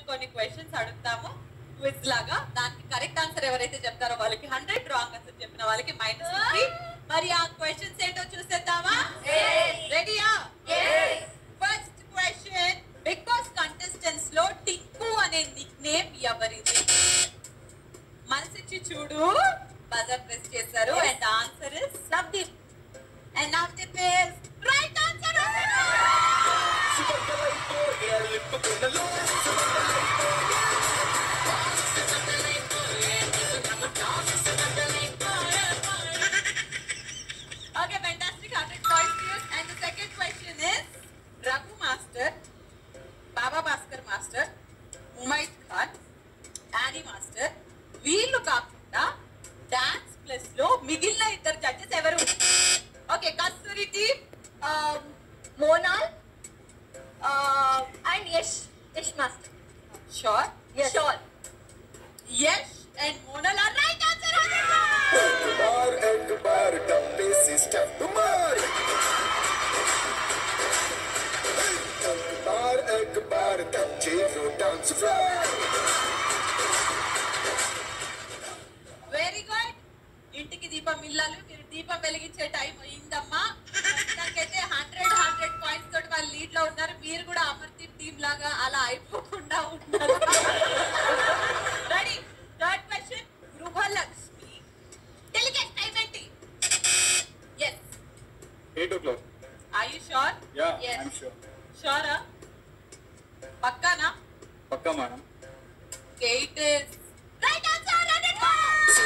కొన్ని క్వశ్చన్స్ అడుగుతాము క్విజ్ లాగా దానికి కరెక్ట్ ఆన్సర్ ఎవరైతే చెప్తారో వాళ్ళకి హండ్రెడ్ రాంగ్ ఆన్సర్ చెప్పిన వాళ్ళకి మైనస్ ఫిఫ్టీ మరి ఆ క్వశ్చన్స్ ఏంటో చూసేద్దామా రెడీయా first question Bigg Boss contestants లో టిక్కు అనే నిక్ నేమ్ ఎవరిది మనసిచ్చి చూడు బజర్ ప్రెస్ చేశారు and answer is Navdeep and Navdeep is right answer Okay, fantastic. 100 points to you. And the second question is Raghu Master, Baba Bhaskar Master, Umaid Khan, Annie Master, వీళ్ళు కాకుండా dance plus లో మిగిలిన ఇద్దరు judges ఎవరు okay Kasthuri team Monal and Yash Yash master sure sure Yash and Monal are right answer बार एक बार डब्बे से स्टेप मार एक बार एक बार कच्चे रो dance floor very good Intiki Deepam ఇల్లాలు మీరు దీపం వెలిగించే టైం అయిందమ్మా నాకైతే హండ్రెడ్ హండ్రెడ్ పాయింట్స్ తోటి వాళ్ళు లీడ్ లో ఉన్నారు మీరు కూడా అమర్దీప్ టీం లాగా అలా అయిపోకుండా ఉన్నారు ready third question Gruhalakshmi telecast time ఏంటి yes eight o'clock I you sure yeah Yes. I'm sure షూరా పక్కానా పక్కా madam eight is right answer hundred points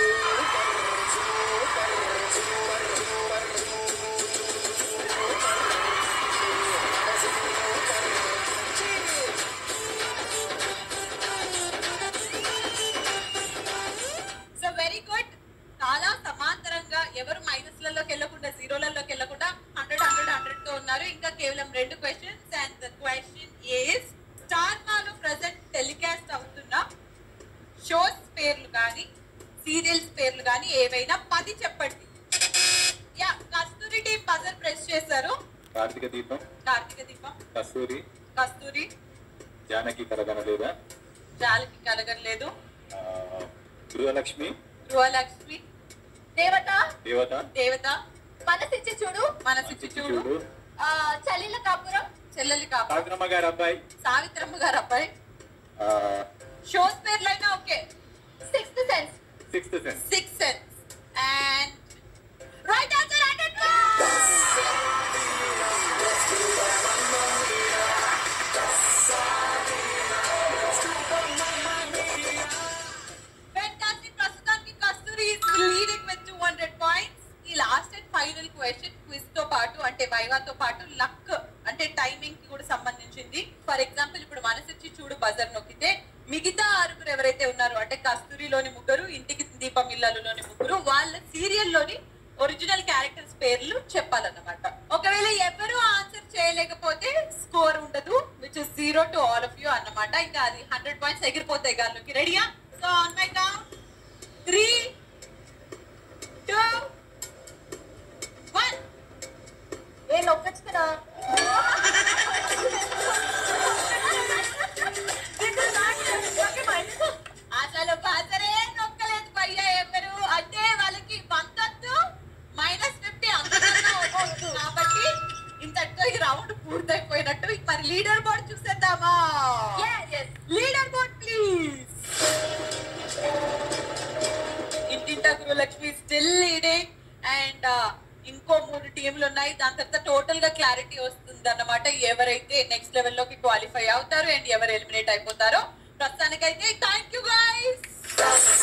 so very good చాలా సమాంతరంగా ఎవరు మైనస్లలోకి వెళ్ళకుండా జీరోలలోకి వెళ్ళకుండా హండ్రెడ్ హండ్రెడ్ హండ్రెడ్ తో ఉన్నారు ఇంకా కేవలం రెండు questions and the question is star మాలో ప్రజెంట్ టెలికాస్ట్ అవుతున్న షోస్ పేర్లు కానీ సీరియల్స్ పేర్లు కానీ ఏవైనా పది చెప్పండి yeah Kasthuri team buzzer press చేశారు కార్తీక దీపం కార్తీక దీపం కస్తూరి కస్తూరి జానకి కలగన లేదా జాలకి కలగలేదు ఆ, గృహలక్ష్మి గృహలక్ష్మి దేవత దేవత దేవత మనసిచ్చి చూడు మనసిచ్చి చూడు చూడు ఆ, చలిల కాపురం చెల్లెలి కాపు సావిత్రమ్మ గారి అబ్బాయి సావిత్రమ్మ గారు అబ్బాయి ఆ, షోస్ పేర్లైనా okay sixth sense sixth sense six sense and right answer hundred Fantastic. ప్రస్తుతానికి Kasthuri is leading with 200 points. ఈ last and final question quiz తో పాటు అంటే వైవాతో పాటు లక్ అంటే టైమింగ్ కి కూడా సంబంధించింది ఫర్ ఎగ్జాంపుల్ ఇప్పుడు మనసిచ్చి చూడు బజర్ నొక్కితే మిగతా ఆరుగురు ఎవరైతే ఉన్నారో అంటే కస్తూరిలోని ముగ్గురు ఇంటికి దీపం ఇళ్ళలోని ముగ్గురు వాళ్ళ సీరియల్ లోని ఒరిజినల్ క్యారెక్టర్స్ పేర్లు చెప్పాలన్నమాట ఒకవేళ ఎవరు ఆన్సర్ చేయలేకపోతే స్కోర్ ఉండదు which is zero to all of you అన్నమాట ఇంకా అది హండ్రెడ్ పాయింట్స్ ఎగిరిపోతాయి గాల్లోకి రెడీయా so on my count three two one ఏ నొక్కచ్చు కదా అసలు బజరే నొక్కలేదు భయ్యా ఎవరు అంటే వాళ్ళకి వందొద్దు మైనస్ ఫిఫ్టీ అంతకన్నా అవ్వద్దు. కాబట్టి ఇంతటితో ఈ రౌండ్ పూర్తయిపోయినట్టు ఇక మరి లీడర్ బోర్డ్ చూసేద్దామా leader board please Intinta Gruhalakshmi still leading and ఇంకో మూడు టీంలు ఉన్నాయి దాని తర్వాత టోటల్ గా క్లారిటీ వస్తుంది అన్నమాట ఎవరైతే నెక్స్ట్ లెవెల్ లోకి క్వాలిఫై అవుతారు అండ్ ఎవరు ఎలిమినేట్ అయిపోతారో ప్రస్తుతానికైతే థ్యాంక్ యూ గైస్